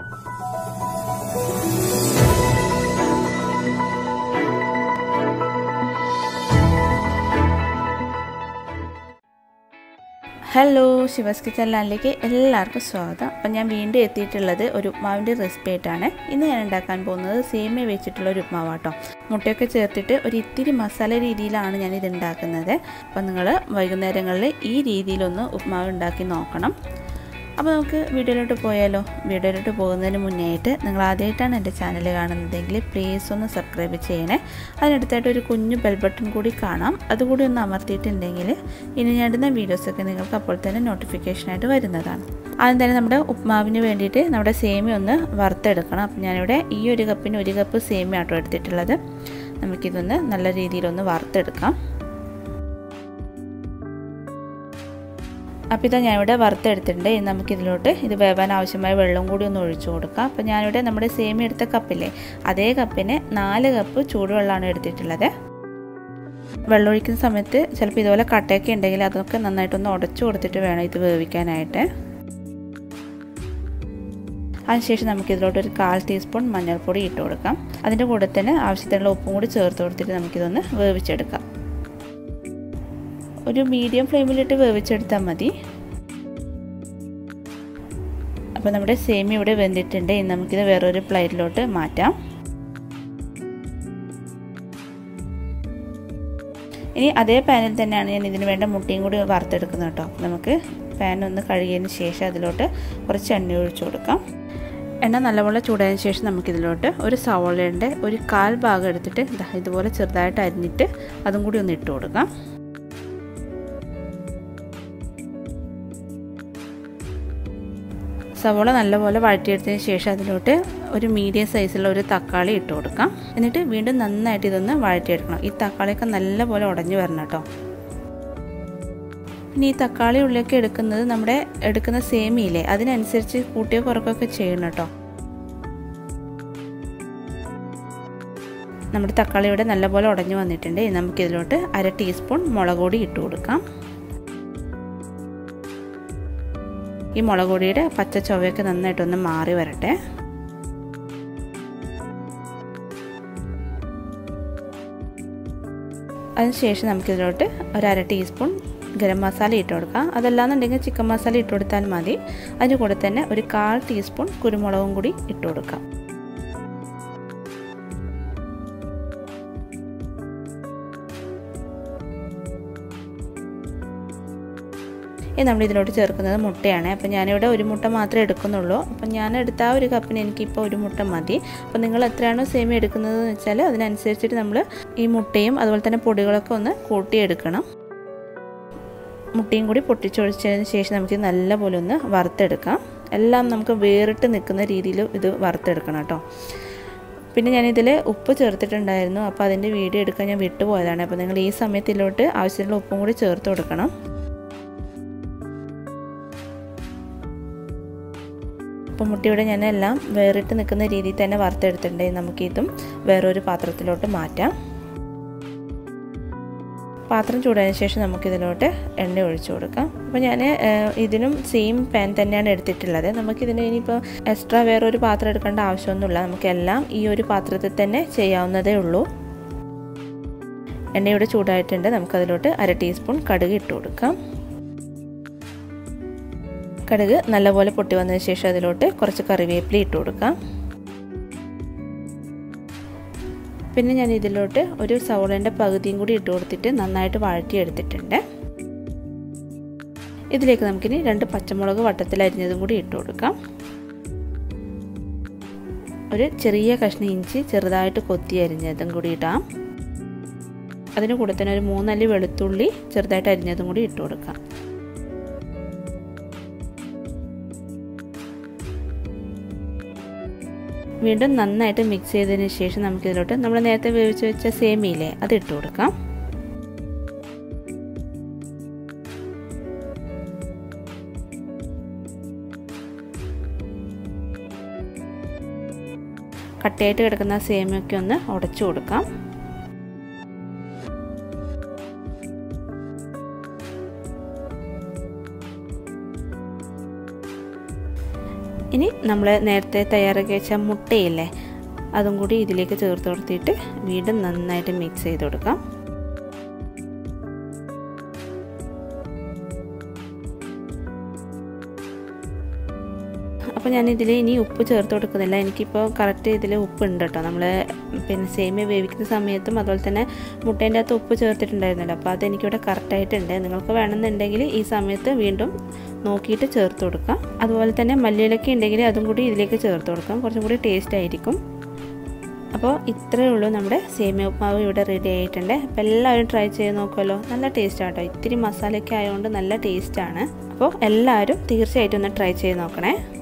hello ശിവസ് kitchen ലാൻഡിലേക്ക് എല്ലാവർക്കും സ്വാഗതം അപ്പം ഞാൻ വീണ്ടും എത്തിയിട്ടുള്ളത് ഒരു ഉപ്മാവിൻ്റെ റെസിപ്പി ആയിട്ടാണ് ഇന്ന് ഞാൻ ഉണ്ടാക്കാൻ പോകുന്നത് സേമിയ വെച്ചിട്ടുള്ള ഒരു ഉപ്മാവാട്ടോ മുട്ടയൊക്കെ ചേർത്തിട്ട് ഒരു ഇത്തിരി മസാല രീതിയിലാണ് ഞാൻ ഇത് ഉണ്ടാക്കുന്നത് അപ്പം നിങ്ങൾ വൈകുന്നേരങ്ങളിൽ ഈ രീതിയിലൊന്ന് ഉപ്മാവ് ഉണ്ടാക്കി നോക്കണം അപ്പോൾ നമുക്ക് വീഡിയോയിലോട്ട് പോയാലോ വീഡിയോയിലോട്ട് പോകുന്നതിന് മുന്നേ ആയിട്ട് നിങ്ങൾ ആദ്യമായിട്ടാണ് എൻ്റെ ചാനൽ കാണുന്നതെങ്കിൽ പ്ലീസ് ഒന്ന് സബ്സ്ക്രൈബ് ചെയ്യണേ അതിനടുത്തായിട്ട് ഒരു കുഞ്ഞു ബെൽ ബട്ടൺ കൂടി കാണാം അതുകൂടി ഒന്ന് അമർത്തിയിട്ടുണ്ടെങ്കിൽ ഇനി ഞാൻ ഇടുന്ന വീഡിയോസൊക്കെ നിങ്ങൾക്ക് അപ്പോൾ തന്നെ നോട്ടിഫിക്കേഷനായിട്ട് വരുന്നതാണ് ആദ്യം തന്നെ നമ്മുടെ ഉപ്മാവിന് വേണ്ടിയിട്ട് നമ്മുടെ സേമിയ ഒന്ന് വറുത്തെടുക്കണം അപ്പം ഞാനിവിടെ ഈ ഒരു കപ്പിന് ഒരു കപ്പ് സേമിയ ആട്ടോ എടുത്തിട്ടുള്ളത് നമുക്കിതൊന്ന് നല്ല രീതിയിലൊന്ന് വറുത്തെടുക്കാം അപ്പോൾ ഇതാ ഞാനിവിടെ വറുത്തെടുത്തിട്ടുണ്ട് ഇനി നമുക്കിതിലോട്ട് ഇത് വേവാൻ ആവശ്യമായ വെള്ളം കൂടി ഒന്ന് ഒഴിച്ചു കൊടുക്കാം അപ്പോൾ ഞാനിവിടെ നമ്മുടെ സേമി എടുത്ത കപ്പില്ലേ അതേ കപ്പിന് നാല് കപ്പ് ചൂടുവെള്ളമാണ് എടുത്തിട്ടുള്ളത് വെള്ളം ഒഴിക്കുന്ന സമയത്ത് ചിലപ്പോൾ ഇതുപോലെ കട്ടയൊക്കെ ഉണ്ടെങ്കിൽ അതൊക്കെ നന്നായിട്ടൊന്ന് ഉടച്ചു കൊടുത്തിട്ട് വേണം ഇത് വേവിക്കാനായിട്ട് അതിനുശേഷം നമുക്ക് ഇതിലോട്ട് ഒരു കാൽ ടീസ്പൂൺ മഞ്ഞൾപ്പൊടി ഇട്ട് കൊടുക്കാം അതിൻ്റെ കൂടെ തന്നെ ആവശ്യത്തിനുള്ള ഉപ്പും കൂടി ചേർത്ത് കൊടുത്തിട്ട് നമുക്കിതൊന്ന് വേവിച്ചെടുക്കാം ഒരു മീഡിയം ഫ്ലെയിമിലിട്ട് വേവിച്ചെടുത്താൽ മതി അപ്പോൾ നമ്മുടെ സേമി ഇവിടെ വെന്തിട്ടുണ്ട് ഇനി നമുക്കിത് വേറൊരു പ്ലേറ്റിലോട്ട് മാറ്റാം ഇനി അതേ പാനിൽ തന്നെയാണ് ഞാൻ ഇതിന് വേണ്ട മുട്ടയും കൂടി വറുത്തെടുക്കുന്നത് കേട്ടോ നമുക്ക് പാൻ ഒന്ന് കഴുകിയതിന് ശേഷം അതിലോട്ട് കുറച്ച് എണ്ണ ഒഴിച്ചു കൊടുക്കാം എണ്ണ നല്ലപോലെ ചൂടായതിനു ശേഷം നമുക്കിതിലോട്ട് ഒരു സവോളയുടെ ഒരു കാൽ ഭാഗം എടുത്തിട്ട് ഇതുപോലെ ചെറുതായിട്ട് അരിഞ്ഞിട്ട് അതും കൂടി ഒന്ന് ഇട്ട് കൊടുക്കാം സവോള നല്ലപോലെ വഴറ്റിയെടുത്തതിന് ശേഷം അതിലോട്ട് ഒരു മീഡിയം സൈസുള്ള ഒരു തക്കാളി ഇട്ട് കൊടുക്കാം എന്നിട്ട് വീണ്ടും നന്നായിട്ട് ഇതൊന്ന് വഴറ്റിയെടുക്കണം ഈ തക്കാളിയൊക്കെ നല്ലപോലെ ഉടഞ്ഞു വരണം കേട്ടോ പിന്നെ ഈ തക്കാളി ഉള്ളിയൊക്കെ എടുക്കുന്നത് നമ്മുടെ എടുക്കുന്ന സേമിയില്ലേ അതിനനുസരിച്ച് കൂട്ടിയോ കുറക്കൊക്കെ ചെയ്യണം കേട്ടോ നമ്മുടെ തക്കാളി ഇവിടെ നല്ലപോലെ ഉടഞ്ഞു വന്നിട്ടുണ്ട് നമുക്കിതിലോട്ട് അര ടീസ്പൂൺ മുളക് പൊടി ഇട്ട് കൊടുക്കാം ഈ മുളക് പൊടിയുടെ പച്ച ചൊവയൊക്കെ നന്നായിട്ടൊന്ന് മാറി വരട്ടെ അതിനുശേഷം നമുക്കിതിലോട്ട് ഒരു അര ടീസ്പൂൺ ഗരം മസാല ഇട്ട് കൊടുക്കാം അതല്ലാന്നുണ്ടെങ്കിൽ ചിക്കൻ മസാല ഇട്ട് കൊടുത്താൽ മതി അതിന് കൂടെ തന്നെ ഒരു കാൽ ടീസ്പൂൺ കുരുമുളകും കൂടി ഇട്ട് കൊടുക്കാം ഇനി നമ്മൾ ഇതിലോട്ട് ചേർക്കുന്നത് മുട്ടയാണ് അപ്പോൾ ഞാനിവിടെ ഒരു മുട്ട മാത്രമേ എടുക്കുന്നുള്ളൂ അപ്പം ഞാൻ എടുത്ത ആ ഒരു കപ്പിന് എനിക്കിപ്പോൾ ഒരു മുട്ട മതി അപ്പോൾ നിങ്ങൾ എത്രയാണോ സേമിയ എടുക്കുന്നതെന്ന് വെച്ചാൽ അതിനനുസരിച്ചിട്ട് നമ്മൾ ഈ മുട്ടയും അതുപോലെ തന്നെ പൊടികളൊക്കെ ഒന്ന് കൂട്ടിയെടുക്കണം മുട്ടയും കൂടി പൊട്ടിച്ചൊഴിച്ചതിന് ശേഷം നമുക്ക് നല്ലപോലെ ഒന്ന് വറുത്തെടുക്കാം എല്ലാം നമുക്ക് വേറിട്ട് നിൽക്കുന്ന രീതിയിൽ ഇത് വറുത്തെടുക്കണം കേട്ടോ പിന്നെ ഞാനിതിൽ ഉപ്പ് ചേർത്തിട്ടുണ്ടായിരുന്നു അപ്പോൾ അതിൻ്റെ വീഡിയോ എടുക്കാൻ ഞാൻ വിട്ടുപോയതാണ് അപ്പോൾ നിങ്ങൾ ഈ സമയത്തിലോട്ട് ആവശ്യത്തിനുള്ള ഉപ്പും കൂടി ചേർത്ത് കൊടുക്കണം അപ്പം മുട്ടയുടെ ഞാൻ എല്ലാം വേറിട്ട് നിൽക്കുന്ന രീതിയിൽ തന്നെ വറുത്തെടുത്തിട്ടുണ്ടെങ്കിൽ നമുക്കിതും വേറൊരു പാത്രത്തിലോട്ട് മാറ്റാം പാത്രം ചൂടായതിനു ശേഷം നമുക്കിതിലോട്ട് എണ്ണ ഒഴിച്ചു കൊടുക്കാം അപ്പോൾ ഞാൻ ഇതിനും സെയിം പാൻ തന്നെയാണ് എടുത്തിട്ടുള്ളത് നമുക്കിതിന് ഇനിയിപ്പോൾ എക്സ്ട്രാ വേറൊരു പാത്രം എടുക്കേണ്ട ആവശ്യമൊന്നുമില്ല നമുക്കെല്ലാം ഈ ഒരു പാത്രത്തിൽ തന്നെ ചെയ്യാവുന്നതേ ഉള്ളൂ എണ്ണയുടെ ചൂടായിട്ടുണ്ട് നമുക്കതിലോട്ട് അര ടീസ്പൂൺ കടുക് ഇട്ട് കൊടുക്കാം കടുക് നല്ലപോലെ പൊട്ടി വന്നതിന് ശേഷം അതിലോട്ട് കുറച്ച് കറിവേപ്പില ഇട്ട് കൊടുക്കാം പിന്നെ ഞാൻ ഇതിലോട്ട് ഒരു സവോളേൻ്റെ പകുതിയും കൂടി ഇട്ട് കൊടുത്തിട്ട് നന്നായിട്ട് വഴറ്റിയെടുത്തിട്ടുണ്ട് ഇതിലേക്ക് നമുക്കിനി രണ്ട് പച്ചമുളക് വട്ടത്തിൽ അരിഞ്ഞതും കൂടി ഇട്ട് കൊടുക്കാം ഒരു ചെറിയ കഷ്ണം ഇഞ്ചി ചെറുതായിട്ട് കൊത്തി അരിഞ്ഞതും കൂടി ഇടാം അതിന് കൂടെ തന്നെ ഒരു മൂന്നല്ലി വെളുത്തുള്ളി ചെറുതായിട്ട് അരിഞ്ഞതും കൂടി ഇട്ട് കൊടുക്കാം വീണ്ടും നന്നായിട്ട് മിക്സ് ചെയ്തതിന് ശേഷം നമുക്കിതിലോട്ട് നമ്മൾ നേരത്തെ വേവിച്ച് വെച്ച സേമിയില്ലേ അത് ഇട്ട് കൊടുക്കാം കട്ടയായിട്ട് കിടക്കുന്ന സേമിയൊക്കെ ഒന്ന് ഉടച്ചു കൊടുക്കാം ഇനി നമ്മൾ നേരത്തെ തയ്യാറാക്കി വെച്ച മുട്ടയില്ലേ അതും കൂടി ഇതിലേക്ക് ചേർത്ത് കൊടുത്തിട്ട് വീണ്ടും നന്നായിട്ട് മിക്സ് ചെയ്ത് കൊടുക്കാം അപ്പോൾ ഞാൻ ഇതിൽ ഇനി ഉപ്പ് ചേർത്ത് കൊടുക്കുന്നില്ല എനിക്കിപ്പോൾ കറക്റ്റ് ഇതിൽ ഉപ്പ് ഉണ്ട് കേട്ടോ നമ്മൾ പിന്നെ സേമിയ വേവിക്കുന്ന സമയത്തും അതുപോലെ തന്നെ മുട്ടേൻ്റെ അകത്ത് ഉപ്പ് ചേർത്തിട്ടുണ്ടായിരുന്നല്ലോ അപ്പോൾ അതെനിക്കിവിടെ കറക്റ്റായിട്ടുണ്ട് നിങ്ങൾക്ക് വേണമെന്നുണ്ടെങ്കിൽ ഈ സമയത്ത് വീണ്ടും നോക്കിയിട്ട് ചേർത്ത് കൊടുക്കാം അതുപോലെ തന്നെ മല്ലിയിലൊക്കെ ഉണ്ടെങ്കിൽ അതും കൂടി ഇതിലേക്ക് ചേർത്ത് കൊടുക്കാം കുറച്ചും കൂടി ടേസ്റ്റ് ആയിരിക്കും അപ്പോൾ ഇത്രയേ ഉള്ളൂ നമ്മുടെ സേമിയ ഉപ്മാവ് ഇവിടെ റെഡി ആയിട്ടുണ്ട് അപ്പോൾ എല്ലാവരും ട്രൈ ചെയ്ത് നോക്കുമല്ലോ നല്ല ടേസ്റ്റ് ആട്ടോ ഇത്തിരി മസാലയൊക്കെ ആയതുകൊണ്ട് നല്ല ടേസ്റ്റാണ് അപ്പോൾ എല്ലാവരും തീർച്ചയായിട്ടും ഒന്ന് ട്രൈ ചെയ്ത് നോക്കണേ